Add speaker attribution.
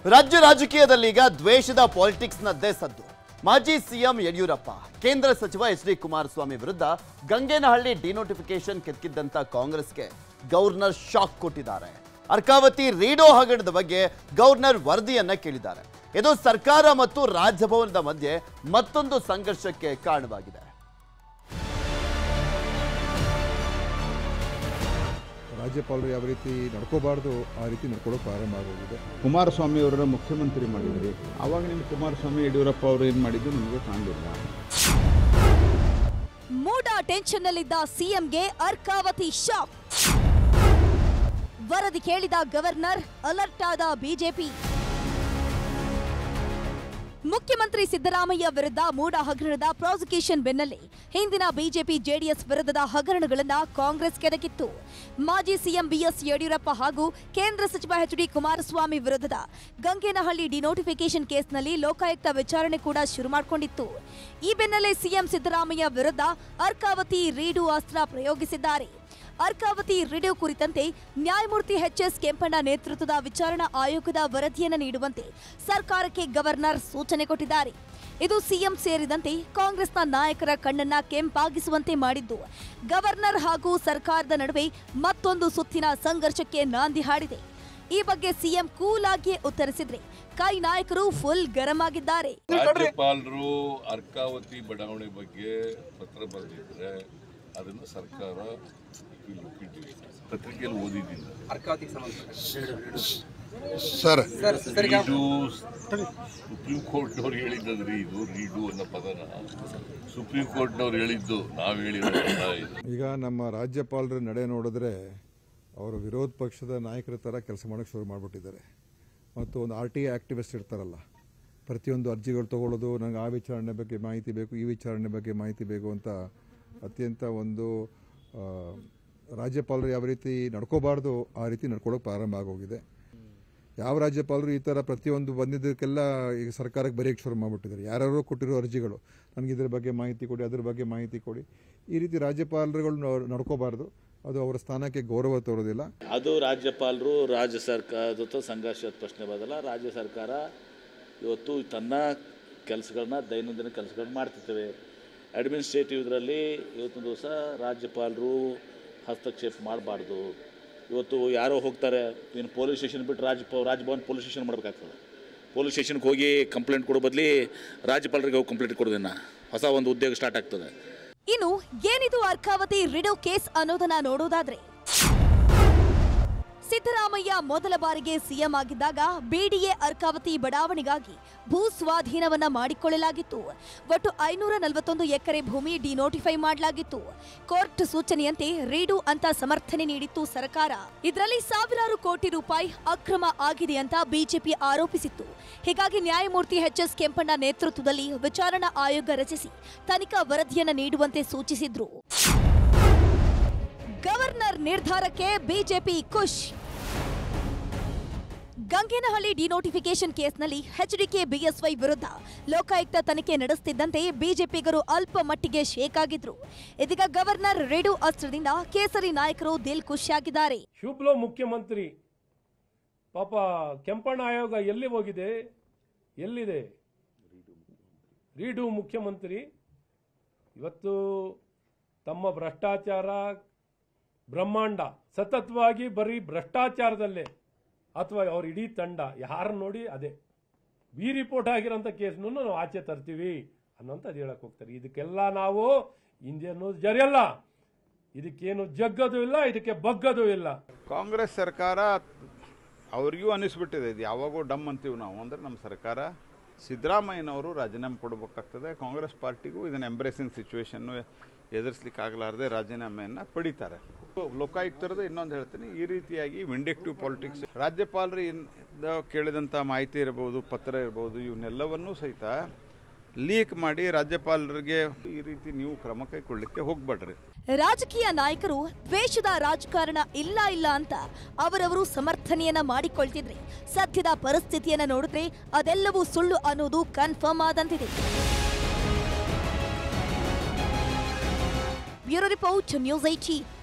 Speaker 1: ರಾಜ್ಯ ರಾಜಕೀಯದಲ್ಲಿ ಈಗ ದ್ವೇಷದ ಪಾಲಿಟಿಕ್ಸ್ನದ್ದೇ ಸದ್ದು ಮಾಜಿ ಸಿಎಂ ಯಡಿಯೂರಪ್ಪ ಕೇಂದ್ರ ಸಚಿವ ಎಚ್ ಡಿ ಕುಮಾರಸ್ವಾಮಿ ವಿರುದ್ಧ ಗಂಗೇನಹಳ್ಳಿ ಡಿನೋಟಿಫಿಕೇಶನ್ ಕೆದಕಿದ್ದಂತ ಕಾಂಗ್ರೆಸ್ಗೆ ಗವರ್ನರ್ ಶಾಕ್ ಕೊಟ್ಟಿದ್ದಾರೆ ಅರ್ಕಾವತಿ ರೀಡೋ ಹಗರಣದ ಬಗ್ಗೆ ಗವರ್ನರ್ ವರದಿಯನ್ನ ಕೇಳಿದ್ದಾರೆ ಇದು ಸರ್ಕಾರ ಮತ್ತು ರಾಜಭವನದ ಮಧ್ಯೆ ಮತ್ತೊಂದು ಸಂಘರ್ಷಕ್ಕೆ ಕಾರಣವಾಗಿದೆ
Speaker 2: ರಾಜ್ಯಪಾಲರು ಯಾವ ರೀತಿ ನಡ್ಕೋಬಾರ್ದು ಆ ರೀತಿ ನಡ್ಕೊಳ್ಳೋಕೆ ಪ್ರಾರಂಭ ಆಗೋಗಿದೆ
Speaker 3: ಕುಮಾರಸ್ವಾಮಿ ಅವರನ್ನ ಮುಖ್ಯಮಂತ್ರಿ ಮಾಡಿದ್ರಿ ಆವಾಗ ನಿಮ್ಮ ಕುಮಾರಸ್ವಾಮಿ ಯಡಿಯೂರಪ್ಪ ಅವರು ಏನು ಮಾಡಿದ್ದು ನಿಮಗೆ ಕಾಣಲಿಲ್ಲ
Speaker 4: ಮೂಡ ಟೆನ್ಷನ್ನಲ್ಲಿದ್ದ ಸಿಎಂಗೆ ಅರ್ಕಾವತಿ ಶಾಕ್ ವರದಿ ಕೇಳಿದ ಗವರ್ನರ್ ಅಲರ್ಟ್ ಆದ ಬಿಜೆಪಿ ಮುಖ್ಯಮಂತ್ರಿ ಸಿದ್ದರಾಮಯ್ಯ ವಿರುದ್ಧ ಮೂಡ ಹಗರಣದ ಪ್ರಾಸಿಕ್ಯೂಷನ್ ಬೆನ್ನಲ್ಲೇ ಹಿಂದಿನ ಬಿಜೆಪಿ ಜೆಡಿಎಸ್ ವಿರುದ್ಧದ ಹಗರಣಗಳನ್ನ ಕಾಂಗ್ರೆಸ್ ಕೆದಕಿತ್ತು ಮಾಜಿ ಸಿಎಂ ಬಿಎಸ್ ಯಡಿಯೂರಪ್ಪ ಹಾಗೂ ಕೇಂದ್ರ ಸಚಿವ ಎಚ್ ಡಿ ಕುಮಾರಸ್ವಾಮಿ ವಿರುದ್ಧದ ಗಂಗೇನಹಳ್ಳಿ ಡಿನೋಟಿಫಿಕೇಶನ್ ಕೇಸ್ನಲ್ಲಿ ಲೋಕಾಯುಕ್ತ ವಿಚಾರಣೆ ಕೂಡ ಶುರು ಮಾಡಿಕೊಂಡಿತ್ತು ಈ ಬೆನ್ನಲ್ಲೇ ಸಿಎಂ ಸಿದ್ದರಾಮಯ್ಯ ವಿರುದ್ಧ ಅರ್ಕಾವತಿ ರೀಡು ಅಸ್ತ್ರ ಪ್ರಯೋಗಿಸಿದ್ದಾರೆ ಅರ್ಕಾವತಿ ರಿಡಿಯೋ ಕುರಿತಂತೆ ನ್ಯಾಯಮೂರ್ತಿ ಎಚ್ ಎಸ್ ಕೆಂಪಣ್ಣ ನೇತೃತ್ವದ ವಿಚಾರಣಾ ಆಯೋಗದ ವರದಿಯನ್ನು ನೀಡುವಂತೆ ಸರ್ಕಾರಕ್ಕೆ ಗವರ್ನರ್ ಸೂಚನೆ ಕೊಟ್ಟಿದ್ದಾರೆ ಇದು ಸಿಎಂ ಸೇರಿದಂತೆ ಕಾಂಗ್ರೆಸ್ನ ನಾಯಕರ ಕಣ್ಣನ್ನ ಕೆಂಪಾಗಿಸುವಂತೆ ಮಾಡಿದ್ದು ಗವರ್ನರ್ ಹಾಗೂ ಸರ್ಕಾರದ ನಡುವೆ ಮತ್ತೊಂದು ಸುತ್ತಿನ ಸಂಘರ್ಷಕ್ಕೆ ನಾಂದಿ ಹಾಡಿದೆ ಈ ಬಗ್ಗೆ ಸಿಎಂ ಕೂಲ್ ಆಗಿಯೇ ಉತ್ತರಿಸಿದ್ರೆ ಕೈ ನಾಯಕರು ಫುಲ್ ಗರಂ ಆಗಿದ್ದಾರೆ
Speaker 5: ರಾಜ್ಯಪಾಲರು ಅರ್ಕಾವತಿ ಬಡಾವಣೆ ಬಗ್ಗೆ ಪತ್ರ ಬರೆದಿದ್ರೆ ಅದನ್ನು ಸರ್ಕಾರ ಇಟ್ಟಿದ್ದೀವಿ ಪತ್ರಿಕೆಯಲ್ಲಿ ಓದಿದ್ದೀನಿ
Speaker 2: ಸರ್
Speaker 5: ರೀಡು ಸುಪ್ರೀಂ ಕೋರ್ಟ್ನವ್ರು ಹೇಳಿದ್ದದ್ರಿ ಇದು ರೀಡು ಅನ್ನೋ ಪದನ ಸುಪ್ರೀಂ ಕೋರ್ಟ್ನವ್ರು ಹೇಳಿದ್ದು ನಾವು ಹೇಳಿರೋದಲ್ಲ ಇದು
Speaker 2: ಈಗ ನಮ್ಮ ರಾಜ್ಯಪಾಲರ ನಡೆ ನೋಡಿದ್ರೆ ಅವರು ವಿರೋಧ ಪಕ್ಷದ ನಾಯಕರ ಥರ ಕೆಲಸ ಮಾಡೋಕ್ಕೆ ಶುರು ಮಾಡಿಬಿಟ್ಟಿದ್ದಾರೆ ಮತ್ತು ಒಂದು ಆರ್ ಟಿ ಐ ಆಕ್ಟಿವಿಸ್ಟ್ ಇರ್ತಾರಲ್ಲ ಪ್ರತಿಯೊಂದು ಅರ್ಜಿಗಳು ತಗೊಳ್ಳೋದು ನನಗೆ ಆ ವಿಚಾರಣೆ ಬಗ್ಗೆ ಮಾಹಿತಿ ಬೇಕು ಈ ವಿಚಾರಣೆ ಬಗ್ಗೆ ಮಾಹಿತಿ ಬೇಕು ಅಂತ ಅತ್ಯಂತ ಒಂದು ಆ, ರಾಜ್ಯಪಾಲರು ಯಾವ ರೀತಿ ನಡ್ಕೋಬಾರ್ದು ಆ ರೀತಿ ನಡ್ಕೊಳ್ಳೋಕೆ ಪ್ರಾರಂಭ ಆಗೋಗಿದೆ ಯಾವ ರಾಜ್ಯಪಾಲರು ಈ ಥರ ಪ್ರತಿಯೊಂದು ಬಂದಿದ್ದಕ್ಕೆಲ್ಲ ಈಗ ಸರ್ಕಾರಕ್ಕೆ ಬರೆಯೋಕ್ಕೆ ಶುರು ಮಾಡಿಬಿಟ್ಟಿದ್ದಾರೆ ಯಾರ್ಯಾರೋ ಕೊಟ್ಟಿರೋ ಅರ್ಜಿಗಳು ನನಗೆ ಇದ್ರ ಬಗ್ಗೆ ಮಾಹಿತಿ ಕೊಡಿ ಅದ್ರ ಬಗ್ಗೆ ಮಾಹಿತಿ ಕೊಡಿ ಈ ರೀತಿ ರಾಜ್ಯಪಾಲರುಗಳು ನ- ನಡ್ಕೋಬಾರ್ದು ಅದು ಅವರ ಸ್ಥಾನಕ್ಕೆ ಗೌರವ ತೋರೋದಿಲ್ಲ
Speaker 6: ಅದು ರಾಜ್ಯಪಾಲರು ರಾಜ್ಯ ಸರ್ಕಾರದ ಜೊತೆ ಸಂಘರ್ಷದ ಪ್ರಶ್ನೆ ಬದಲ ರಾಜ್ಯ ಸರ್ಕಾರ ಇವತ್ತು ತನ್ನ ಕೆಲಸಗಳನ್ನ ದೈನಂದಿನ ಕೆಲಸಗಳನ್ನ ಮಾಡ್ತಿರ್ತೇವೆ ಅಡ್ಮಿನಿಸ್ಟ್ರೇಟಿವ್ ಇದರಲ್ಲಿ ಇವತ್ತಿನ ದಿವಸ ರಾಜ್ಯಪಾಲರು ಹಸ್ತಕ್ಷೇಪ ಮಾಡಬಾರ್ದು ಇವತ್ತು ಯಾರೋ ಹೋಗ್ತಾರೆ ಇನ್ನು ಪೊಲೀಸ್ ಸ್ಟೇಷನ್ ಬಿಟ್ಟು ರಾಜ್ಯ ರಾಜಭವನ್ ಪೊಲೀಸ್ ಸ್ಟೇಷನ್ ಮಾಡಬೇಕಾಗ್ತದೆ ಪೊಲೀಸ್ ಸ್ಟೇಷನ್ಗೆ ಹೋಗಿ ಕಂಪ್ಲೇಂಟ್ ಕೊಡೋ ಬದಲಿ ರಾಜ್ಯಪಾಲರಿಗೆ ಹೋಗಿ ಕಂಪ್ಲೇಂಟ್ ಕೊಡೋದನ್ನ ಹೊಸ ಒಂದು ಉದ್ಯೋಗ ಸ್ಟಾರ್ಟ್ ಆಗ್ತದೆ
Speaker 4: ಇನ್ನು ಏನಿದು ಅರ್ಕಾವತಿ ರಿಡೋ ಕೇಸ್ ಅನ್ನೋದನ್ನ ನೋಡೋದಾದ್ರೆ ಸಿದ್ದರಾಮಯ್ಯ ಮೊದಲ ಬಾರಿಗೆ ಸಿಎಂ ಆಗಿದ್ದಾಗ ಬಿಡಿಎ ಅರ್ಕಾವತಿ ಬಡಾವಣೆಗಾಗಿ ಭೂ ಸ್ವಾಧೀನವನ್ನ ಮಾಡಿಕೊಳ್ಳಲಾಗಿತ್ತು ಒಟ್ಟು ಐನೂರ ನಲವತ್ತೊಂದು ಎಕರೆ ಭೂಮಿ ಡಿನೋಟಿಫೈ ಮಾಡಲಾಗಿತ್ತು ಕೋರ್ಟ್ ಸೂಚನೆಯಂತೆ ರೀಡು ಅಂತ ಸಮರ್ಥನೆ ನೀಡಿತ್ತು ಸರ್ಕಾರ ಇದರಲ್ಲಿ ಸಾವಿರಾರು ಕೋಟಿ ರೂಪಾಯಿ ಅಕ್ರಮ ಆಗಿದೆ ಅಂತ ಬಿಜೆಪಿ ಆರೋಪಿಸಿತ್ತು ಹೀಗಾಗಿ ನ್ಯಾಯಮೂರ್ತಿ ಎಚ್ ಎಸ್ ಕೆಂಪಣ್ಣ ನೇತೃತ್ವದಲ್ಲಿ ವಿಚಾರಣಾ ಆಯೋಗ ರಚಿಸಿ ತನಿಖಾ ವರದಿಯನ್ನ ನೀಡುವಂತೆ ಸೂಚಿಸಿದ್ರು ಗವರ್ನರ್ ನಿರ್ಧಾರಕ್ಕೆ ಬಿಜೆಪಿ ಖುಷ್ ಗಂಗೇನಹಳ್ಳಿ ಡಿನೋಟಿಫಿಕೇಶನ್ ಕೇಸ್ನಲ್ಲಿ ಎಚ್ಡಿಕೆ ಬಿಎಸ್ವೈ ವಿರುದ್ಧ ಲೋಕಾಯುಕ್ತ ತನಿಖೆ ನಡೆಸುತ್ತಿದ್ದಂತೆ ಬಿಜೆಪಿಗರು ಅಲ್ಪ ಮಟ್ಟಿಗೆ ಶೇಕ್ ಆಗಿದ್ರು ಇದೀಗ ಗವರ್ನರ್ ರೆಡು ಅಸ್ತ್ರದಿಂದ ಕೇಸರಿ ನಾಯಕರು ದಿಲ್ ಖುಷಿಯಾಗಿದ್ದಾರೆ
Speaker 7: ಶುಭ್ಲೋ ಮುಖ್ಯಮಂತ್ರಿ ಪಾಪ ಕೆಂಪಣ್ಣ ಆಯೋಗ ಎಲ್ಲಿ ಹೋಗಿದೆ ಎಲ್ಲಿದೆ ರೀಡು ಮುಖ್ಯಮಂತ್ರಿ ಇವತ್ತು ತಮ್ಮ ಭ್ರಷ್ಟಾಚಾರ ಬ್ರಹ್ಮಾಂಡ ಸತತವಾಗಿ ಬರೀ ಭ್ರಷ್ಟಾಚಾರದಲ್ಲೇ ಅಥವಾ ಅವ್ರ ಇಡೀ ತಂಡ ಯಾರನ್ನ ನೋಡಿ ಅದೇ ಬಿ ರಿಪೋರ್ಟ್ ಆಗಿರೋಂಥ ಕೇಸ್ನೂ ನಾವು ಆಚೆ ತರ್ತೀವಿ ಅನ್ನೋಂಥದ್ದು ಹೇಳಕ್ ಹೋಗ್ತಾರೆ ಇದಕ್ಕೆಲ್ಲ ನಾವು ಇಂಡಿಯನ್ ಜರಿಯಲ್ಲ ಇದಕ್ಕೇನು ಜಗ್ಗದು ಇಲ್ಲ ಇದಕ್ಕೆ ಬಗ್ಗದು ಇಲ್ಲ
Speaker 3: ಕಾಂಗ್ರೆಸ್ ಸರ್ಕಾರ ಅವ್ರಿಗೂ ಅನಿಸ್ಬಿಟ್ಟಿದೆ ಇದು ಯಾವಾಗೋ ಡಮ್ ಅಂತೀವಿ ನಾವು ಅಂದರೆ ನಮ್ಮ ಸರ್ಕಾರ ಸಿದ್ದರಾಮಯ್ಯನವರು ರಾಜೀನಾಮೆ ಕೊಡಬೇಕಾಗ್ತದೆ ಕಾಂಗ್ರೆಸ್ ಪಾರ್ಟಿಗೂ ಇದನ್ನು ಎಂಬ್ರೇಸಿಂಗ್ ಸಿಚುವೇಶನ್ನು ಎದುರಿಸ್ಲಿಕ್ಕೆ ಆಗಲಾರದೆ ರಾಜೀನಾಮೆಯನ್ನು ಪಡಿತಾರೆ ಲೋಕಾಯುಕ್ತರದ್ದು ಇನ್ನೊಂದು ಹೇಳ್ತೀನಿ ಈ ರೀತಿಯಾಗಿ ವಿಂಡಿಕ್ಟಿವ್ ಪಾಲಿಟಿಕ್ಸ್ ರಾಜ್ಯಪಾಲರು ಇಂದ ಕೇಳಿದಂಥ ಮಾಹಿತಿ ಇರಬಹುದು ಪತ್ರ ಇರಬಹುದು ಇವನ್ನೆಲ್ಲವನ್ನೂ ಸಹಿತ ಲೀಕ್ ಮಾಡಿ ರಾಜ್ಯಪಾಲರಿಗೆ ಈ ರೀತಿ ನೀವು ಕ್ರಮ ಕೈಗೊಳ್ಳಿಕ್ಕೆ ಹೋಗ್ಬೇಡ್ರಿ
Speaker 4: ರಾಜಕೀಯ ನಾಯಕರು ದ್ವೇಷದ ರಾಜಕಾರಣ ಇಲ್ಲ ಇಲ್ಲ ಅಂತ ಅವರವರು ಸಮರ್ಥನೆಯನ್ನ ಮಾಡಿಕೊಳ್ತಿದ್ರೆ ಸದ್ಯದ ಪರಿಸ್ಥಿತಿಯನ್ನ ನೋಡಿದ್ರೆ ಅದೆಲ್ಲವೂ ಸುಳ್ಳು ಅನ್ನೋದು ಕನ್ಫರ್ಮ್ ಆದಂತಿದೆ ಬ್ಯೂರೋ ರಿಪೋರ್ಟ್ ನ್ಯೂಸ್ ಐಟಿ